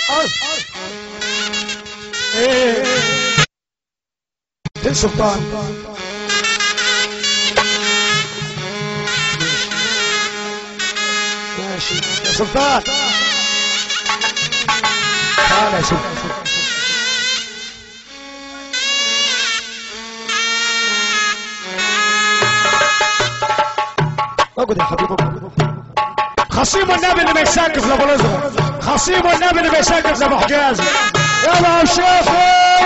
ايه دين سلطان ماشي يا سلطان تعال يا سلطان اقعد يا حبيبي اقعد خصيم النبي اللي بيسقف لابو الازرق خصيم النبي اللي بيسقف لابو حجازي يلا يا شافي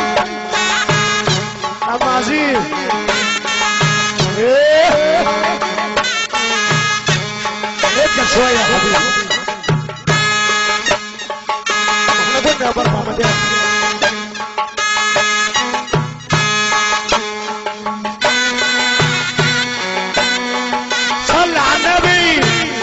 عم عزيز ايه اتقل شويه يا حبيبي احنا قلنا باربع مدافع صل على النبي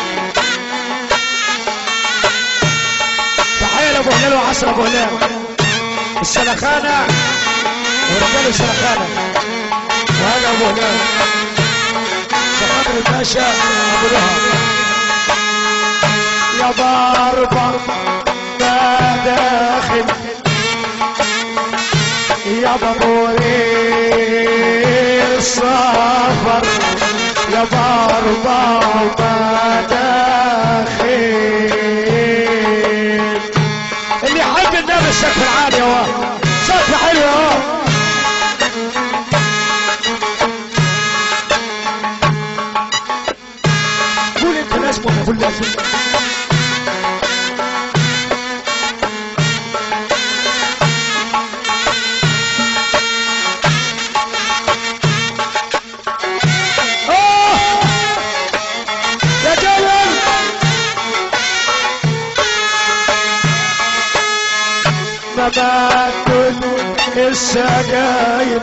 تحية لابو هلال وعسل ابو هلال السلخانة ورجال السلخانة وهذا ابو هلال شخاطر الباشا ابو لهب يا ضربة ما داخل يا بابوري السفر يا ضربة ما داخل اللي يحب النبي السقف العالي اهو سقف حلو اهو قول انت لازم ولا قول لازم آه! يا جلل ممات السجاير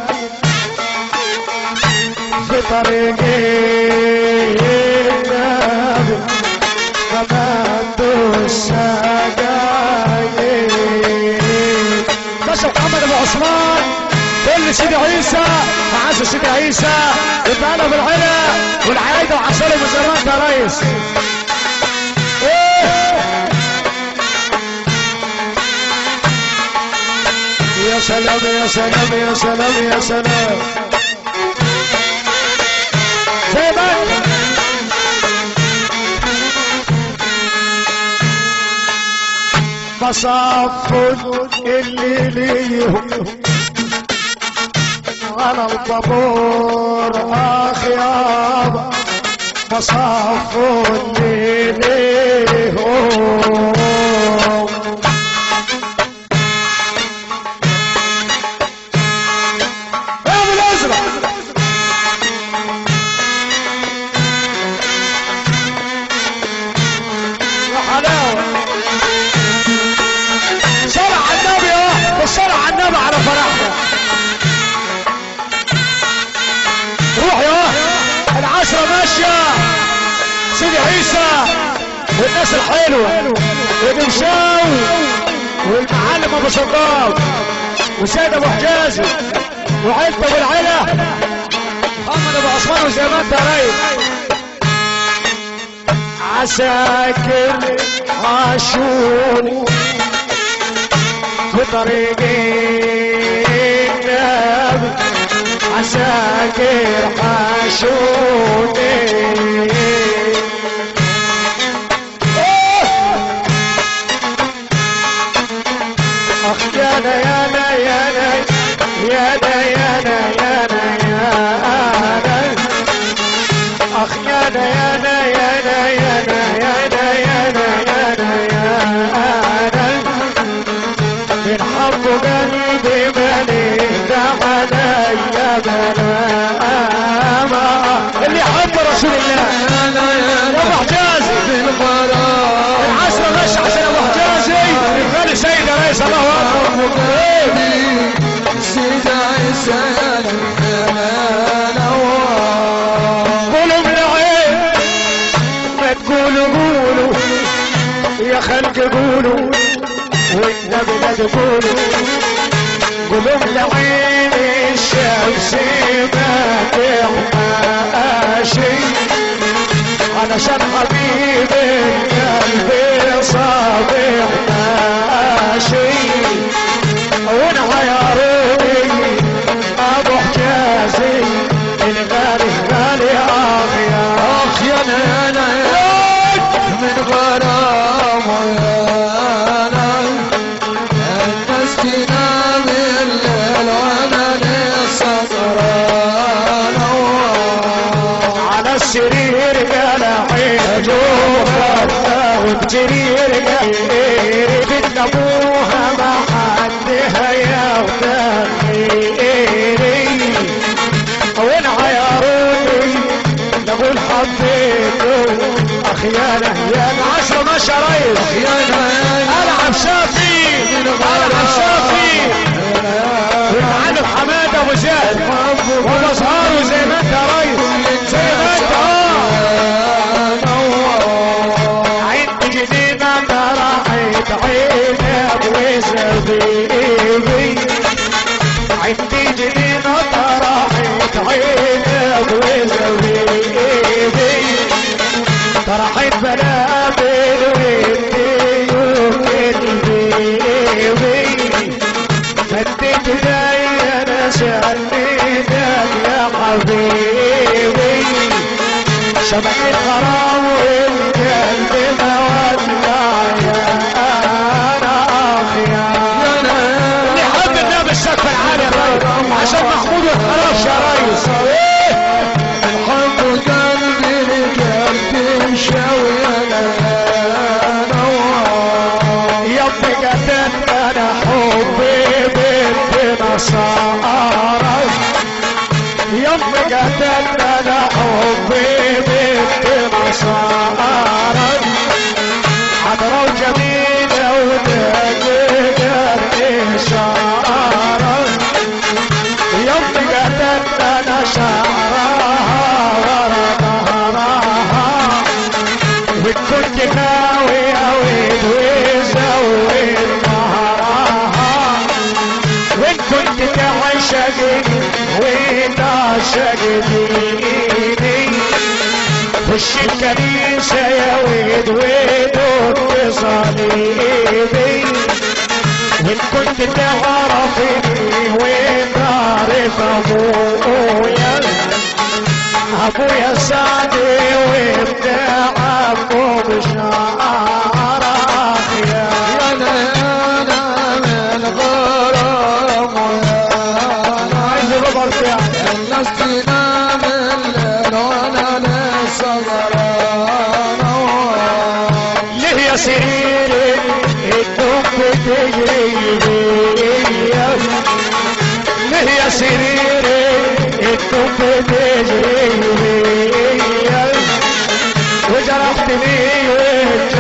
في طريق النبي ممات السجاير باشا محمد ابو عثمان كل سيدي عيسى معاذ سيدي عيسى يبقى بالعلا والعايده وعساله من زمان يا ريس إيه؟ يا سلام يا سلام يا سلام يا سلام زي ما مصاف اللي ليهم على الطابور اخ يابا مصاف اللي ليهم يا ابو الازرق يا حلاوه صلى على النبي اه بالصلاة على النبي على فرحنا روح يا العشرة ماشية سيدي عيسى والناس الحلوة ودمشاو والمعلم ابو صدام وسيد ابو حجازي وعيلة ابو العلا محمد ابو عثمان وزي ما انت رايق عساكر عاشوني في طريق النبي عساكر عاشوني اخ يانا يانا يانا يانا يانا يانا يانا اخ يانا يانا يانا يانا يانا يانا يانا يانا من حب قلبي مليت علي بلاما اللي يحب رسول الله يا ابو حجازي العشرة ماشي عشان ابو حجازي غالي سيد يا ريس الله اكبر قولوا من العين ما تقولوا قولوا يا خلق قولوا والنبي لا تقولوا قولوا من العين الشمس ما تحماشي علشان حبيبي قلبي صابح يرجع بنت ابوها ما حد هياخدها وين عياروني نقول حبيته اخيانا يا عشرة ماشي يا ريس العب شافي العب شافي والمعلم حماده ابو زياد وابو صهار زي ما انت يا ريس زي ما انت اه عند جنينه راحت عينك وزبيبي عندي جنينه راحت عينك وزبيبي طرحت بلابل والديوك فديت لي انا شغليتك يا حبيبي شبح الغرام والقلب ما ولع يا انا اخيا اللي حب النبي السقف العالي يا ريس عشان محمود الخلاص يا ريس الحب قلبي لقلبي شوي انا يبقى قتلت انا حبي بنت نصارى يبقى قتلت انا حبي بنت نصارى حضرة وجميلة وتقدر إشارة يبقى قتلت انا شعرها ورا ظهرها وكنت ناوي اويد وزود نهرها وان كنت تعشقني وتعشقني خش الكنيسة يا ويد ودق صليبي وان كنت تعرفني وتعرف ابويا ابويا سعدي وابن عمو بشعر اخيا من غرام عايز الربع بتاعي الناس تنام الليل وانا لسه غرام ليه يا سريري الدم بتجري بيا ليه يا سريري